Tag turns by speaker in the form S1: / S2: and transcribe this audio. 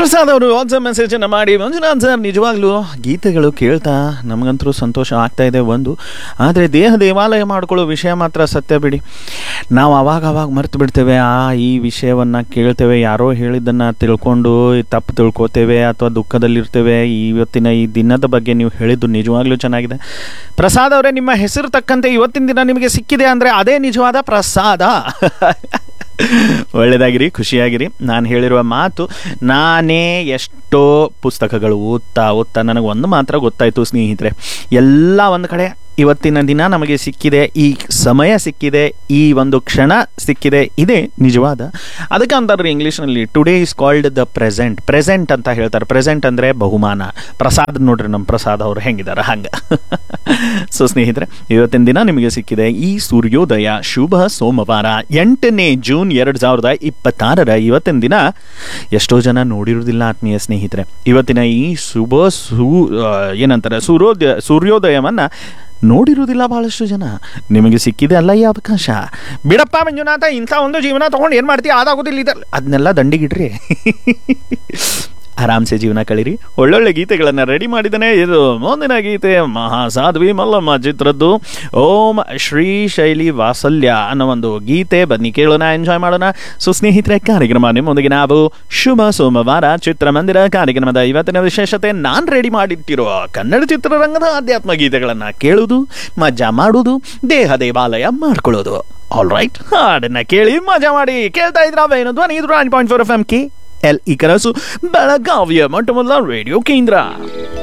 S1: ಪ್ರಸಾದ್ ಅವರು ವಾಟ್ಸಪ್ ಮೆಸೇಜನ್ನು ಮಾಡಿ ಮಂಜುನಾಥ್ ಸರ್ ನಿಜವಾಗ್ಲೂ ಗೀತೆಗಳು ಕೇಳ್ತಾ ನಮಗಂತರೂ ಸಂತೋಷ ಆಗ್ತಾ ಇದೆ ಒಂದು ಆದರೆ ದೇಹ ದೇವಾಲಯ ಮಾಡ್ಕೊಳ್ಳೋ ವಿಷಯ ಮಾತ್ರ ಸತ್ಯ ಬಿಡಿ ನಾವು ಅವಾಗ ಅವಾಗ ಮರ್ತು ಬಿಡ್ತೇವೆ ಆ ಈ ವಿಷಯವನ್ನು ಕೇಳ್ತೇವೆ ಯಾರೋ ಹೇಳಿದ್ದನ್ನು ತಿಳ್ಕೊಂಡು ತಪ್ಪು ತಿಳ್ಕೊತೇವೆ ಅಥವಾ ದುಃಖದಲ್ಲಿರ್ತೇವೆ ಇವತ್ತಿನ ಈ ದಿನದ ಬಗ್ಗೆ ನೀವು ಹೇಳಿದ್ದು ನಿಜವಾಗ್ಲೂ ಚೆನ್ನಾಗಿದೆ ಪ್ರಸಾದ್ ಅವರೇ ನಿಮ್ಮ ಹೆಸರು ತಕ್ಕಂತೆ ಇವತ್ತಿನ ದಿನ ನಿಮಗೆ ಸಿಕ್ಕಿದೆ ಅಂದರೆ ಅದೇ ನಿಜವಾದ ಪ್ರಸಾದ ಒಳ್ಳೆಯದಾಗಿರಿ ಖುಷಿಯಾಗಿರಿ ನಾನು ಹೇಳಿರುವ ಮಾತು ನಾನೇ ಎಷ್ಟೋ ಪುಸ್ತಕಗಳು ಓದ್ತಾ ಓದ್ತಾ ನನಗೆ ಒಂದು ಮಾತ್ರ ಗೊತ್ತಾಯಿತು ಸ್ನೇಹಿತರೆ ಎಲ್ಲ ಒಂದು ಕಡೆ ಇವತ್ತಿನ ದಿನ ನಮಗೆ ಸಿಕ್ಕಿದೆ ಈ ಸಮಯ ಸಿಕ್ಕಿದೆ ಈ ಒಂದು ಕ್ಷಣ ಸಿಕ್ಕಿದೆ ಇದೇ ನಿಜವಾದ ಅದಕ್ಕೆ ಅಂತಾರೆ ಇಂಗ್ಲೀಷ್ನಲ್ಲಿ today is called the present present ಅಂತ ಹೇಳ್ತಾರೆ ಪ್ರೆಸೆಂಟ್ ಅಂದರೆ ಬಹುಮಾನ ಪ್ರಸಾದ್ ನೋಡ್ರಿ ನಮ್ಮ ಪ್ರಸಾದ್ ಅವರು ಹೆಂಗಿದ್ದಾರೆ ಹಂಗೆ ಸೊ ಸ್ನೇಹಿತರೆ ಇವತ್ತಿನ ದಿನ ನಿಮಗೆ ಸಿಕ್ಕಿದೆ ಈ ಸೂರ್ಯೋದಯ ಶುಭ ಸೋಮವಾರ ಎಂಟನೇ ಜೂನ್ ಎರಡು ಸಾವಿರದ ಇಪ್ಪತ್ತಾರರ ಇವತ್ತಿನ ದಿನ ಎಷ್ಟೋ ಜನ ನೋಡಿರುವುದಿಲ್ಲ ಆತ್ಮೀಯ ಸ್ನೇಹಿತರೆ ಇವತ್ತಿನ ಈ ಶುಭ ಸೂ ಆ, ಏನಂತಾರೆ ಸೂರ್ಯೋದಯ ಸೂರ್ಯೋದಯವನ್ನು ನೋಡಿರುವುದಿಲ್ಲ ಬಹಳಷ್ಟು ಜನ ನಿಮಗೆ ಸಿಕ್ಕಿದೆ ಅಲ್ಲ ಈ ಅವಕಾಶ ಬಿಡಪ್ಪ ಮಂಜುನಾಥ ಇಂಥ ಒಂದು ಜೀವನ ತೊಗೊಂಡು ಏನು ಮಾಡ್ತೀಯ ಅದಾಗೋದಿಲ್ಲ ಇದಲ್ಲ ಅದನ್ನೆಲ್ಲ ದಂಡಿಗಿಡ್ರಿ ಆರಾಮ್ಸೆ ಜೀವನ ಕಳೀರಿ ಒಳ್ಳೊಳ್ಳೆ ಗೀತೆಗಳನ್ನು ರೆಡಿ ಮಾಡಿದ್ದಾನೆ ಇದು ಮುಂದಿನ ಗೀತೆ ಮಹಾಸಾಧ್ವಿ ಮಲ್ಲಮ್ಮ ಚಿತ್ರದ್ದು ಓಂ ಶ್ರೀ ಶೈಲಿ ವಾಸಲ್ಯ ಅನ್ನೋ ಒಂದು ಗೀತೆ ಬನ್ನಿ ಕೇಳೋಣ ಎಂಜಾಯ್ ಮಾಡೋಣ ಸೊ ಸ್ನೇಹಿತರೆ ಕಾರ್ಯಕ್ರಮ ನಿಮ್ಮೊಂದಿಗೆ ನಾವು ಶುಭ ಸೋಮವಾರ ಚಿತ್ರಮಂದಿರ ಕಾರ್ಯಕ್ರಮದ ಇವತ್ತಿನ ವಿಶೇಷತೆ ನಾನು ರೆಡಿ ಮಾಡಿಟ್ಟಿರೋ ಕನ್ನಡ ಚಿತ್ರರಂಗದ ಆಧ್ಯಾತ್ಮ ಗೀತೆಗಳನ್ನು ಕೇಳುವುದು ಮಜಾ ಮಾಡುವುದು ದೇಹ ದೇವಾಲಯ ಮಾಡ್ಕೊಳ್ಳೋದು ಆಲ್ ರೈಟ್ ಹಾಡನ್ನ ಕೇಳಿ ಮಜಾ ಮಾಡಿ ಕೇಳ್ತಾ ಇದ್ರ ಏನು ಧ್ವನಿ ಇದು point four F M K L ಈ ಕನಸು ಬೆಳಗಾವಿಯ ಮೊಟ್ಟ ಮೊದಲ ರೇಡಿಯೋ ಕೇಂದ್ರ